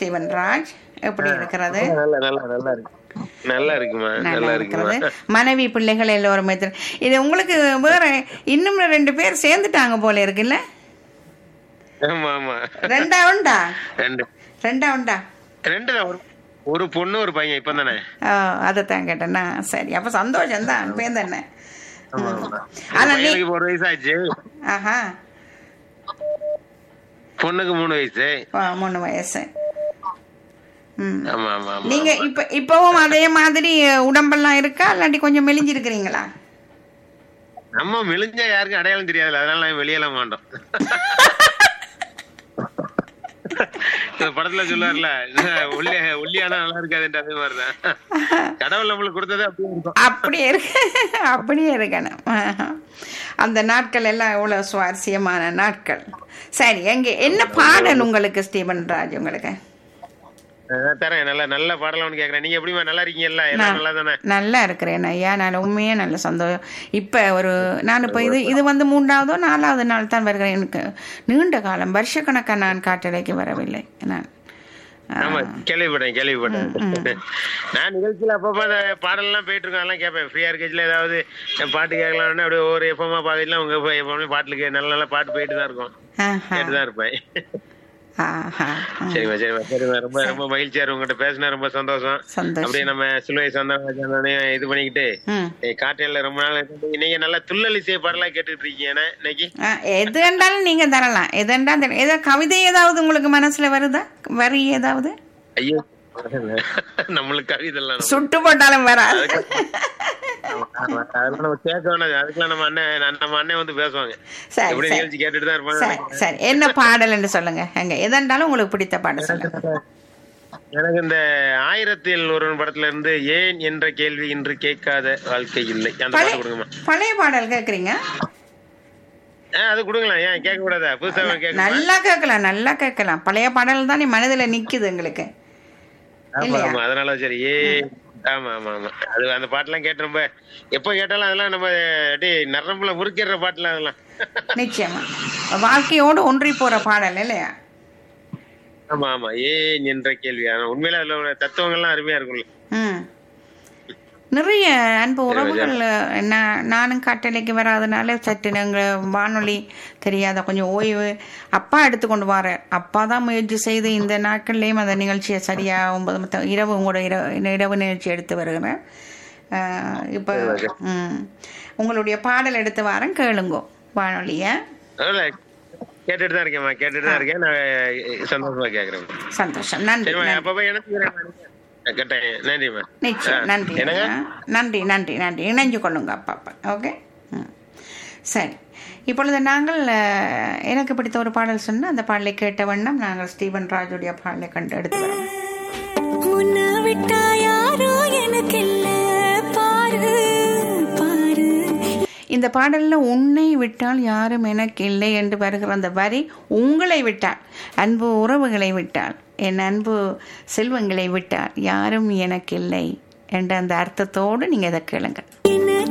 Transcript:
Steven Raj எப்படி இருக்கிறது நல்லா நல்லா நல்லா இருக்கு நல்லா இருக்குமா நல்லா நல்லா இருக்கிறது இருக்குமா மனைவி பிள்ளைகள் எல்லோருமே திரு- இது உங்களுக்கு வேற இன்னும் ரெண்டு பேர் சேர்ந்துட்டாங்க போல இருக்குல்ல ஆமா ஆமா ரெண்டா உண்டா ரெண்டு ரெண்டா உண்டா ரெண்டு தான் ஒரு ஒரு பொண்ணு ஒரு பையன் இப்ப தானே ஓ அதைத்தான் கேட்டேன்னா சரி அப்ப சந்தோஷம் தான் பேர் என்ன ஆமா ஆமா ஆனா நீ பையனுக்கு இப்ப ஒரு வயசு ஆச்சு ஆஹா பொண்ணுக்கு மூணு வயசு ஓ, மூணு வயசு ம் ஆமா ஆமா ஆமா நீங்க இப்ப இப்பவும் அதே மாதிரி உடம்பெல்லாம் இருக்கா இல்லாட்டி கொஞ்சம் மெலிஞ்சிருக்கிறீங்களா நம்ம மெலிஞ்சா யாருக்கும் அடையாளம் தெரியாதுல்ல அதனால நான் வெளியெல்லாம் மாட்டோம் இந்த படத்துல சொல்லுவார்ல ஒல்லி ஒல்லியானா நல்லா இருக்காதுன்ற அதே மாதிரிதான் கடவுள் நம்மளுக்கு கொடுத்தது அப்படியே இருக்கும் அப்படியே இருக்கு அப்படியே இருக்கணும் ஆஹா. அந்த நாட்கள் எல்லாம் எவ்வளவு சுவாரஸ்யமான நாட்கள் சரி எங்க என்ன பாடல் உங்களுக்கு ஸ்டீபன் ராஜ் உங்களுக்கு அஹ் தரேன் நல்ல நல்ல பாடலாம்னு கேக்குறேன் நீங்க எப்படிமா நல்லா இருக்கீங்கல்ல எல்லாம் நான் நல்லா தானே நல்லா இருக்கிறேன் ஐயா நான் உண்மையே நல்ல சந்தோஷம் இப்போ ஒரு நான் இப்போ இது இது வந்து மூன்றாவதோ நாலாவது நாள் தான் வருகிறேன் எனக்கு நீண்ட காலம் வருஷக்கணக்காக நான் காட்டடைக்கு வரவில்லை நான் ஆமா கேள்விப்பட்டேன் கேள்விப்பட்டேன் நான் நிகழ்ச்சியில அப்பப்ப அந்த பாடல் எல்லாம் போயிட்டு இருக்கோம் எல்லாம் கேட்பேன் ஃப்ரீயா இருக்கச்சுல ஏதாவது பாட்டு கேட்கலாம்னு அப்படியே ஒவ்வொரு எஃப்எம்மா பாத்துட்டுலாம் உங்க எப்பவுமே பாட்டுக்கு நல்ல நல்ல பாட்டு போயிட்டு தான் இருக்கும் ஆஹா கேட்டுதான் இருப்பேன் ஆஹா ம். சரிம்மா சரிம்மா சரிம்மா ரொம்ப ரொம்ப மகிழ்ச்சியா இருக்கு உங்ககிட்ட பேசினா ரொம்ப சந்தோஷம் சந்தோஷம் அப்படியே நம்ம சிலுவை சந்தானே இது பண்ணிக்கிட்டு ம் ஏய், காட்டையில ரொம்ப நாள் இருந்து நீங்க நல்லா துள்ளலிசை பாடலா கேட்டுட்டு இருக்கீங்க என்ன, இன்னைக்கு ஆ, எது வேண்டாலும் நீங்க தரலாம் எது வேண்டாலும் ஏதோ கவிதை ஏதாவது உங்களுக்கு மனசுல வருதா வரி ஏதாவது ஐயோ நம்மளுக்கு கவிதை எல்லாம் சுட்டு போட்டாலும் வராது அதெல்லாம் நம்ம கேட்க வேணாம் அதுக்கெல்லாம் நம்ம அண்ணன் நம்ம அண்ணன் வந்து பேசுவாங்க சரி எப்படி சரி நிகழ்ச்சி கேட்டுட்டு தான் சரி இருப்பாங்க சரி என்ன பாடல்னு சொல்லுங்க எங்க எதென்றாலும் உங்களுக்கு பிடித்த பாடல் சொல்லுங்க எனக்கு இந்த ஆயிரத்தில் ஒருவன் படத்துல இருந்து ஏன் என்ற கேள்வி இன்று கேட்காத வாழ்க்கை இல்லை அந்த பழைய பாட்டு கொடுங்கம்மா பழைய பாடல் கேக்குறீங்க ஆ, அது கொடுங்களா ஏன் கேட்க கூடாதா புதுசா கேட்க நல்லா கேட்கலாம் நல்லா கேட்கலாம் பழைய பாடல் தான் மனதுல நிக்குது எங்களுக்கு ஆமா இல்லையா? ஆமா அதனால சரி ஏ ஆமா ஆமா ஆமா அது அந்த பாட்டெல்லாம் கேட்டு ரொம்ப எப்ப கேட்டாலும் அதெல்லாம் நம்ம அப்படியே நரம்புல முறுக்கிற பாட்டுலாம் அதெல்லாம் நிச்சயமா வாழ்க்கையோடு ஒன்றி போற பாடல் இல்லையா ஆமா ஆமா ஏன் என்ற கேள்வி ஆனா உண்மையில அதுல உள்ள தத்துவங்கள்லாம் அருமையா இருக்கும்ல ம் நிறைய அன்பு உறவுகள் நான் நானும் கட்டளைக்கு வராதனால சற்று நாங்கள் வானொலி தெரியாத கொஞ்சம் ஓய்வு அப்பா எடுத்துக்கொண்டு வர அப்பா தான் முயற்சி செய்து இந்த நாட்கள்லேயும் அந்த நிகழ்ச்சியை சரியாக ஒன்பது மத்த இரவு உங்களோட இரவு இரவு நிகழ்ச்சி எடுத்து வருகிறேன் ஆஹ் இப்போ ம் உங்களுடைய பாடல் எடுத்து வரேன் கேளுங்கோ வானொலியை அதனால கேட்டுட்டு தான் இருக்கேன்மா கேட்டுட்டு தான் இருக்கேன் நான் சந்தோஷமா கேக்குறேன் சந்தோஷம் நன்றி சரிம்மா நன்றி அப்பப்ப எனக்கு கட்டாயம் நன்றிம்மா நிச்சயம் நன்றி என்னங்க? ஐயா. நன்றி நன்றி நன்றி இணைஞ்சு கொள்ளுங்க அப்பா அப்பா ஓகே ம் சரி இப்பொழுது நாங்கள் அஹ், எனக்கு பிடித்த ஒரு பாடல் சொன்னால் அந்த பாடலை கேட்ட வண்ணம் நாங்கள் ஸ்டீவன் ராஜுடைய பாடலை கண்டு எடுத்து வரோம் உன்னை விட்டா யாரோ எனக்கு இல்ல பாரு பாரு இந்த பாடலில் உன்னை விட்டால் யாரும் எனக்கு இல்லை என்று வருகிற அந்த வரி உங்களை விட்டால் அன்பு உறவுகளை விட்டால் என் அன்பு செல்வங்களை விட்டால் யாரும் எனக்கு இல்லை என்ற அந்த அர்த்தத்தோடு நீங்கள் இதை கேளுங்க